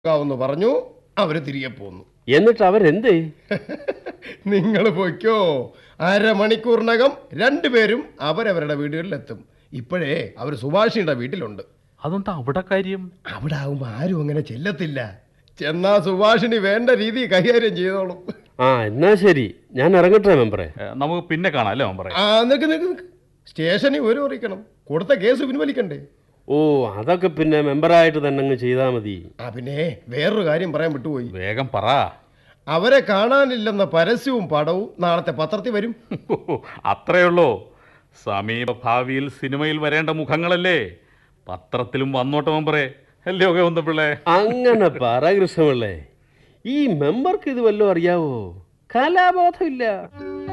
ാവെന്ന് പറഞ്ഞു അവര് തിരികെ പോന്നു എന്നിട്ട് അവരെന്തേ നിങ്ങൾ പോയിക്കോ അരമണിക്കൂറിനകം രണ്ടുപേരും അവരവരുടെ വീടുകളിലെത്തും ഇപ്പോഴേ അവർ സുഭാഷിയുടെ വീട്ടിലുണ്ട് അതെന്താ അവിടെ കാര്യം അവിടെ ആവുമ്പോ ആരും അങ്ങനെ ചെല്ലത്തില്ല ചെന്നാ സുഭാഷിണി വേണ്ട രീതി കൈകാര്യം ചെയ്തോളും ആ എന്നാ ശരി ഞാൻ ഇറങ്ങട്ടെ മെമ്പറെ ഏ, നമുക്ക് പിന്നെ കാണാം അല്ലേ പറയാം ആ നിക്ക് നിക്ക് നിക്ക് സ്റ്റേഷനിൽ ഒരു അറിയിക്കണം കൊടുത്ത കേസ് പിൻവലിക്കണ്ടേ ഓ അതൊക്കെ പിന്നെ മെമ്പറായിട്ട് തന്നെ അങ്ങ് ചെയ്താൽ മതി ആ പിന്നെ വേറൊരു കാര്യം പറയാൻ വിട്ടുപോയി വേഗം പറ അവരെ കാണാനില്ലെന്ന പരസ്യവും പടവും നാളത്തെ പത്രത്തിൽ വരും അത്രേ ഉള്ളൂ സമീപ ഭാവിയിൽ സിനിമയിൽ വരേണ്ട മുഖങ്ങളല്ലേ പത്രത്തിലും വന്നോട്ടെ മെമ്പറേ അല്ലേ ഒക്കെ വന്നപ്പിള്ളേ അങ്ങനെ പറ കൃഷ്ണപിള്ളേ ഈ മെമ്പർക്ക് ഇത് വല്ലതും അറിയാവോ കലാബോധമില്ല